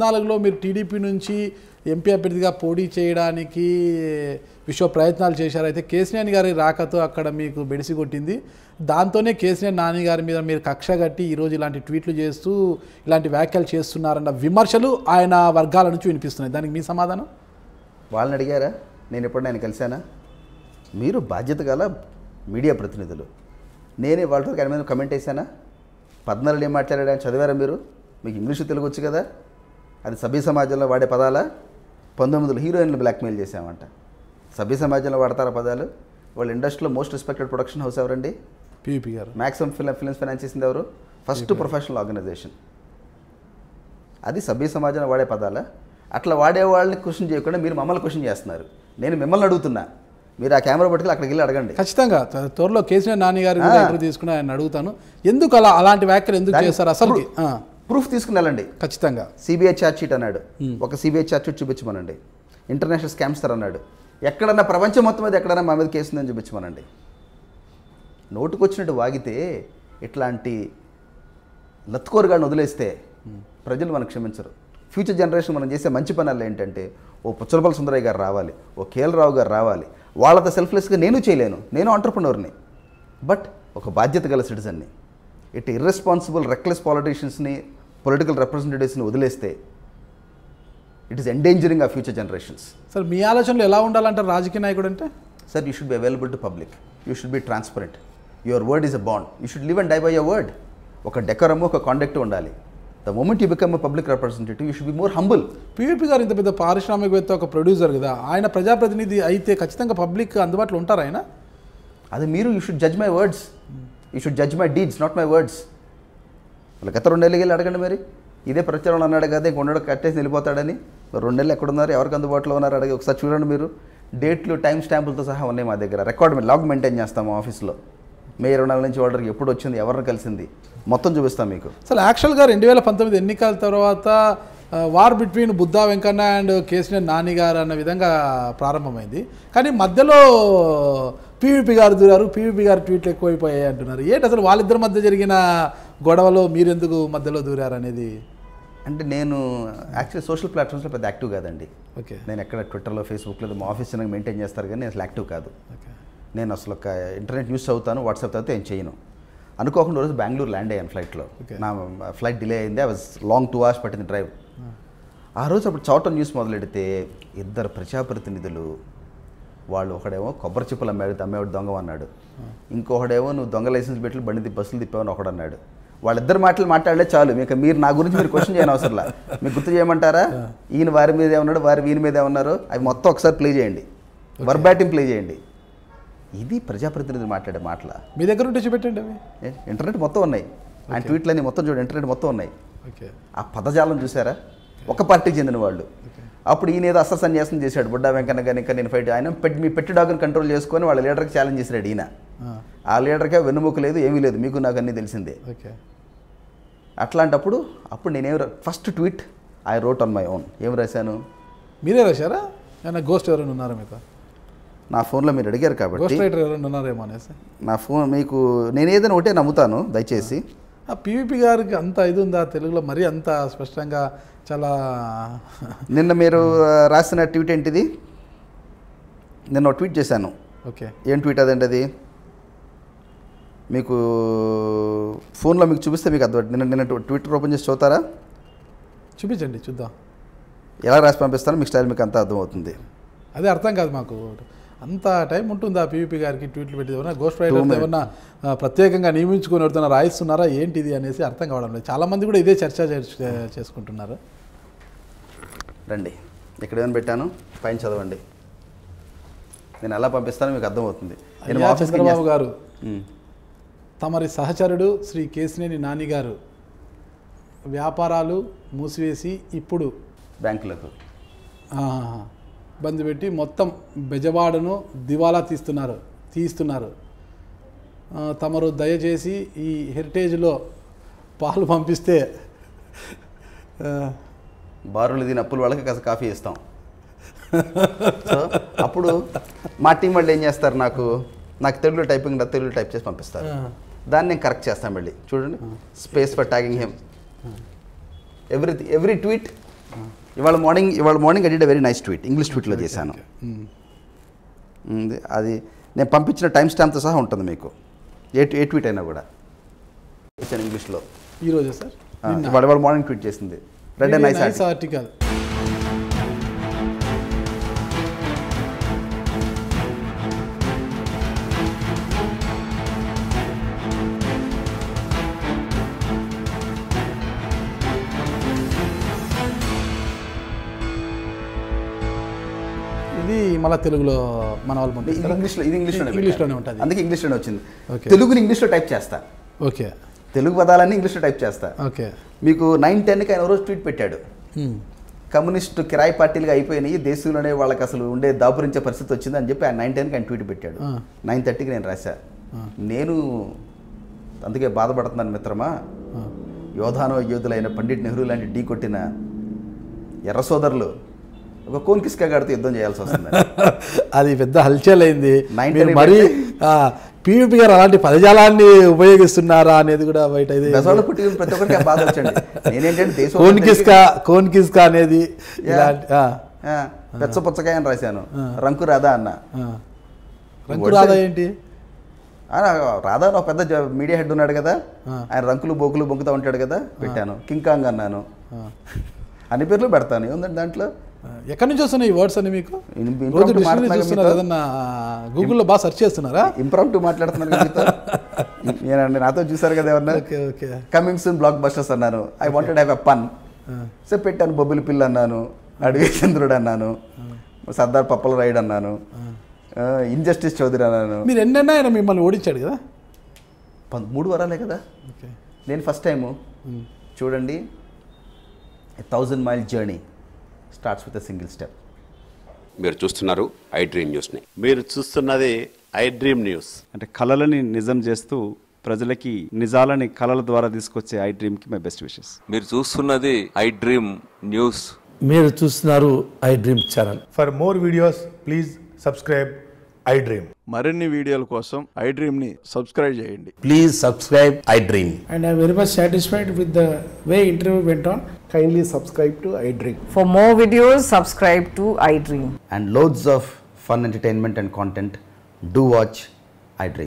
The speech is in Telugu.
పద్నాలుగులో మీరు టీడీపీ నుంచి ఎంపీ అభ్యర్థిగా పోటీ చేయడానికి విశ్వ ప్రయత్నాలు చేశారు అయితే కేసీఆర్ గారి రాకతో అక్కడ మీకు బెడిసి కొట్టింది దాంతోనే కేసీఆర్ నాని గారి మీద మీరు కక్ష కట్టి ఈరోజు ఇలాంటి ట్వీట్లు చేస్తూ ఇలాంటి వ్యాఖ్యలు చేస్తున్నారన్న విమర్శలు ఆయన వర్గాల నుంచి వినిపిస్తున్నాయి దానికి మీ సమాధానం వాళ్ళని అడిగారా నేను ఎప్పుడు నేను కలిశానా మీరు బాధ్యత గల మీడియా ప్రతినిధులు నేనే వాళ్ళ వరకు ఆయన మీద కమెంట్ వేసానా పద్నాలుగు ఏం మాట్లాడాడని చదివారా మీరు మీకు ఇంగ్లీషు తెలుగు వచ్చు కదా అది సభ్య సమాజంలో వాడే పదాలా పంతొమ్మిదిలో హీరోయిన్లు బ్లాక్మెయిల్ చేశామంట సభ్య సమాజంలో వాడతారా పదాలు వాళ్ళ ఇండస్ట్రీలో మోస్ట్ రెస్పెక్టెడ్ ప్రొడక్షన్ హౌస్ ఎవరండి పీవీపీ గారు మ్యాక్సిమం ఫిల్మ్ ఫిల్మ్స్ ఫైనాన్స్ చేసింది ఎవరు ఫస్ట్ ప్రొఫెషనల్ ఆర్గనైజేషన్ అది సభ్య సమాజంలో వాడే పదాలా అట్లా వాడే వాళ్ళని క్వశ్చన్ చేయకుండా మీరు మమ్మల్ని క్వశ్చన్ చేస్తున్నారు నేను మిమ్మల్ని అడుగుతున్నా మీరు ఆ కెమెరా పట్టుకుని అక్కడికి వెళ్ళి అడగండి ఖచ్చితంగా త్వ- త్వరలో కేసీఆర్ నాని గారి కూడా ఆ. ఇంటర్వ్యూ తీసుకుని ఆయన అడుగుతాను ఎందుకు అలా అలాంటి వ్యాఖ్యలు ఎందుకు దానికి చేస్తారు అసలు ప్రూ- ప్రూఫ్ తీసుకుని వెళ్ళండి ఖచ్చితంగా సిబిఐ ఛార్జ్ షీట్ అన్నాడు ఒక సిబిఐ ఛార్జ్ షీట్ చూపించమనండి ఇంటర్నేషనల్ స్కామ్స్టర్ అన్నాడు ఎక్కడన్నా ప్రపంచం మొత్తం మీద ఎక్కడన్నా మా మీద కేసు ఉందని చూపించమనండి నోటుకొచ్చినట్టు వాగితే ఇట్లాంటి లత్కోరుగాడిని వదిలేస్తే ప్రజలు మనకు క్షమించరు ఫ్యూచర్ జనరేషన్ మనం చేసే మంచి పనులు ఏంటంటే ఓ పుచ్చలపల్లి సుందరయ్య గారు రావాలి ఓ కేఎల్ గారు రావాలి వాళ్ళతో సెల్ఫ్లెస్గా నేను చేయలేను నేను ఆంటర్ప్రినర్ని బట్ ఒక బాధ్యత గల సిటిజన్ని ఇట్ ఇర్రెస్పాన్సిబుల్ రెక్లెస్ పాలిటీషియన్స్ని పొలిటికల్ రిప్రజెంటేటివ్స్ని వదిలేస్తే ఇట్ ఈస్ ఎండేంజరింగ్ ఆ ఫ్యూచర్ జనరేషన్స్ సార్ మీ ఆలోచనలు ఎలా ఉండాలంటారు రాజకీయ నాయకుడు అంటే sir you should be available to public you should be transparent your word is a bond you should live and die by your word ఒక డెకరము ఒక కాండక్ట్ ఉండాలి the moment you become a public representative you should be more humble PVP గారు ఇంత పెద్ద పారిశ్రామికవేత్త ఒక ప్రొడ్యూసర్ కదా ఆయన ప్రజాప్రతినిధి అయితే ఖచ్చితంగా పబ్లిక్ అందుబాటులో ఉంటారు ఆయన అది మీరు you should judge my words you should judge my deeds not my words వాళ్ళ గత రెండేళ్ళకి వెళ్ళి అడగండి మరి ఇదే ప్రచారంలో అన్నాడు కదా ఇంక ఉండడు కట్టేసి వెళ్ళిపోతాడని మరి రెండేళ్ళు ఎక్కడున్నారు ఎవరికి అందుబాటులో ఉన్నారు అడిగి ఒకసారి చూడండి మీరు డేట్లు టైం స్టాంపులతో సహా ఉన్నాయి మా దగ్గర రికార్డ్ లాగ్ మెయింటైన్ చేస్తాము ఆఫీస్లో మే ఇరవై నాలుగు నుంచి ఆర్డర్కి ఎప్పుడు వచ్చింది ఎవరిని కలిసింది మొత్తం చూపిస్తాం మీకు అసలు యాక్చువల్గా రెండు వేల పంతొమ్మిది ఎన్నికల తర్వాత war between Buddha Venkanna and KCR Nani గారు అన్న విధంగా ప్రారంభమైంది కానీ మధ్యలో పీవీపీ గారు దూరారు పీవీపీ గారు ట్వీట్లు ఎక్కువైపోయాయి అంటున్నారు ఏంటి అసలు వాళ్ళిద్దరి మధ్య జరిగిన గొడవలో మీరెందుకు మధ్యలో దూరారు అనేది అంటే నేను యాక్చువల్లీ సోషల్ ప్లాట్ఫామ్స్లో పెద్ద యాక్టివ్ కాదండి ఓకే నేను ఎక్కడ ట్విట్టర్లో ఫేస్బుక్లో మా ఆఫీస్ చిన్నగా మెయింటైన్ చేస్తారు కానీ నేను అసలు యాక్టివ్ కాదు ఓకే నేను అసలు ఒక ఇంటర్నెట్ న్యూస్ చదువుతాను వాట్సాప్ చదివితే ఏం చేయను అనుకోకుండా రోజు బెంగళూరు ల్యాండ్ అయ్యాను ఫ్లైట్లో Okay. నా ఫ్లైట్ డిలే అయింది I was long two hours పట్టింది డ్రైవ్ ఆ రోజు అప్పుడు చౌటం న్యూస్ మొదలెడితే ఇద్దరు ప్రజాప్రతినిధులు వాళ్ళు ఒకడేమో కొబ్బరి చిప్పలు అమ్మాడు అమ్మేవాడు దొంగ అన్నాడు ఇంకొకడేమో నువ్వు దొంగ లైసెన్స్ పెట్టి బండి తిప్పి బస్సులు తిప్పావని ఒకడు అన్నాడు వాళ్ళిద్దరు మాటలు మాట్లాడలే చాలు మీకు మీరు నా గురించి మీరు క్వశ్చన్ చేయని అవసరంలా మీకు గుర్తు చేయమంటారా ఈయన వారి మీద ఏమన్నాడు వారి వీని మీద ఏమన్నారు అవి మొత్తం ఒకసారి ప్లే చేయండి వర్బాటింగ్ ప్లే చేయండి ఇది ప్రజాప్రతినిధులు మాట్లాడే మాటల మీ దగ్గర ఉంటే చూపెట్టండి అవి ఏ, ఇంటర్నెట్ మొత్తం ఉన్నాయి ఆయన ట్వీట్లన్నీ మొత్తం చూడండి ఇంటర్నెట్ మొత్తం ఉన్నాయి ఓకే ఆ పదజాలం చూసారా ఒక పార్టీకి చెందిన వాళ్ళు అప్పుడు ఈయన ఏదో అస్త్ర సన్యాసం చేశాడు బుడ్డా వెంకన్న కానీ ఇంకా నేను ఫైట్ ఆయన పెట్టి మీ పెట్టి డాగ్ని కంట్రోల్ చేసుకొని వాళ్ళ లీడర్కి ఛాలెంజ్ చేశాడు ఈయన ఆ లీడర్కే వెన్నుముక లేదు ఏమీ లేదు మీకు నాకు అన్నీ తెలిసిందే ఓకే అట్లాంటప్పుడు అప్పుడు నేనేం first tweet I wrote on my own ఏం రాశాను మీరే రాశారా ఏమైనా గోస్ట్ ఎవరైనా ఉన్నారా మీకు నా ఫోన్లో మీరు అడిగారు కాబట్టి గోస్ట్ రైటర్ ఎవరైనా ఉన్నారేమో అనేసి నా ఫోన్ మీకు నేను ఏదైనా ఒకటే నమ్ముతాను దయచేసి ఆ పీవీపీ గారికి అంత ఇది ఉందా తెలుగులో మరీ అంత స్పష్టంగా చాలా నిన్న మీరు ఆ, రాసిన ట్వీట్ ఏంటిది నిన్న ఒక ట్వీట్ చేశాను ఓకే ఏం ట్వీట్ అదండి అది మీకు ఫోన్లో మీకు చూపిస్తే మీకు అర్థం నిన్న నిన్న ట్విట్టర్ ఓపెన్ చేసి చూస్తారా చూపించండి చూద్దాం ఎలా రాసి పంపిస్తానో మీకు స్టైల్ మీకు అంతా అర్థమవుతుంది అదే అర్థం కాదు మాకు అంత టైం ఉంటుందా పీవీపీ గారికి ట్వీట్లు పెట్టి ఏమన్నా గోస్ట్ రైటర్ minutes. ఏమన్నా ఆ, ప్రత్యేకంగా నియమించుకొని ఎవరితో రాయిస్తున్నారా ఏంటిది అనేసి అర్థం కావడం లేదు చాలా మంది కూడా ఇదే చర్చ చే- చేసుకుంటున్నారు రండి ఇక్కడ ఏమైనా పెట్టాను పైన చదవండి నేను ఎలా పంపిస్తానో మీకు అర్థమవుతుంది నేను మా అయ్యా ఆఫీస్కి చంద్రబాబు చేస్తా- గారు ఉమ్. తమరి సహచరుడు శ్రీ కేసినేని నాని గారు వ్యాపారాలు మూసివేసి ఇప్పుడు బ్యాంకులకు ఆహాహా. బంద్ పెట్టి మొత్తం బెజవాడను దివాలా తీస్తున్నారు తీస్తున్నారు ఆ, తమరు దయచేసి ఈ హెరిటేజ్లో పాలు పంపిస్తే ఆ, బారులు దీని అప్పుల వాళ్ళకి కాస్త కాఫీ ఇస్తాం సో అప్పుడు మా టీం వాళ్ళు ఏం చేస్తారు నాకు నాకు తెలుగులో టైపింగ్ రాదు, తెలుగులో టైప్ చేసి పంపిస్తారు ఆ. దాన్ని నేను కరెక్ట్ చేస్తాను మళ్ళీ చూడండి space for tagging them every every tweet ఇవాళ మార్నింగ్ ఇవాళ morning I did very nice tweet English ట్వీట్లో చేశాను ఉమ్. ఉంది. అది నేను పంపించిన టైం స్టాంప్తో సహా ఉంటుంది మీకు ఏ ఏ ట్వీట్ అయినా కూడా ఇచ్చాను ఇంగ్లీష్లో ఈ రోజే సార్ ఆ, ఇవాళ ఇవాళ మార్నింగ్ ట్వీట్ చేసింది read and nice nice article ఇది మళ్ళీ తెలుగులో మన వాళ్ళు ఇది పంపిస్తారా? ఇంగ్లీష్లో ఇది ఇంగ్లీష్లోనే ఇంగ్లీష్లోనే పెట్టాను. ఉంటుంది అందుకే ఇంగ్లీష్లోనే వచ్చింది Okay. తెలుగుని ఇంగ్లీష్లో టైప్ చేస్తా ఓకే తెలుగు పదాలన్నీ ఇంగ్లీష్లో టైప్ చేస్తా ఓకే మీకు నైన్ టెన్కి ఆయన ఓ రోజు ట్వీట్ పెట్టాడు ఉమ్. కమ్యూనిస్ట్ కిరాయి పార్టీలుగా అయిపోయినాయి దేశంలోనే వాళ్ళకి అసలు ఉండే దాపురించే పరిస్థితి వచ్చింది అని చెప్పి ఆయన నైన్ టెన్కి ఆయన ట్వీట్ పెట్టాడు ఆ. నైన్ థర్టీకి నేను రాశా నేను అందుకే బాధపడుతున్నాను మిత్రమా ఆ. యోధానో యోధులైన పండిట్ నెహ్రూ లాంటి ఢీ కొట్టిన ఎర్ర సోదరులు ఒక కోన్ కిస్కా గారితో యుద్ధం చేయాల్సి వస్తుంది అది పెద్ద హల్చల్ అయింది Nine మీరు ten మరీ పెడితే- పీవీపీ గారు అలాంటి పదజాలాన్ని ఉపయోగిస్తున్నారా అనేది కూడా బయట ఇది బెజవాడ పుట్టి ప్రతి ఒక్కరికి ఆ బాధ వచ్చండి నేనేంటంటే దేశం కోన్ కిస్కా కోన్ కిస్కా అనేది ఇలాంటి ఆ, పెచ్చ పుచ్చకాయ అని రాశాను రంకు రాధా అన్న ఆ. రంకు రాదా ఏంటి ఆ, రాధా అని ఒక పెద్ద జ- మీడియా హెడ్ ఉన్నాడు కదా ఆ. ఆయన రంకులు బొక్కులు బొంకుతూ ఉంటాడు కదా పెట్టాను కింకాంగ్ అన్నాను ఆ. అన్ని పేర్లు పెడతాను ఏముందండి దాంట్లో ఆ, ఎక్కడి నుంచి వస్తున్నాయి ఈ వర్డ్స్ అన్ని మీకు ఇన్- రోజు impromptu డిక్షనరీ మాట్లాడుతున్నా చూస్తున్నారు మీతో. ఏదన్నా గూగుల్లో బాగా సెర్చ్ చేస్తున్నారా ఇంప్రాంప్టు మాట్లాడుతున్నారు కదా మీతో. నేనండి నాతో చూసారు కదా ఎవరన్నా okay okay coming soon blockbusters అన్నాను I wanted have a pun so పెట్టాను బొబ్బిలి పిల్ల అన్నాను అడవి చంద్రుడు అన్నాను సర్దార్ పప్పల రైడ్ అన్నాను ఇంజస్టిస్ చౌదరి అన్నాను మీరు ఎన్నైనా ఆయన మిమ్మల్ని ఓడించాడు కదా పం- మూడు వరాలే కదా ఓకే నేను ఫస్ట్ టైము చూడండి thousand mile journey starts with a single step మీరు చూస్తున్నారు ఐ డ్రీమ్ న్యూస్ని మీరు చూస్తున్నది ఐ డ్రీమ్ న్యూస్ అంటే కళలని నిజం చేస్తూ ప్రజలకి నిజాలని కళల ద్వారా తీసుకొచ్చే ఐ డ్రీమ్కి మై బెస్ట్ విషెస్ మీరు చూస్తున్నది ఐ డ్రీమ్ న్యూస్ మీరు చూస్తున్నారు iDream channel For more videos, please subscribe iDream. మరిన్ని వీడియోల కోసం ఐ డ్రీమ్ని సబ్స్క్రైబ్ చేయండి please subscribe iDream and I'm very much satisfied with the way interview went on. Kindly subscribe to iDream. For more videos, subscribe to iDream. And loads of fun entertainment and content do watch I dream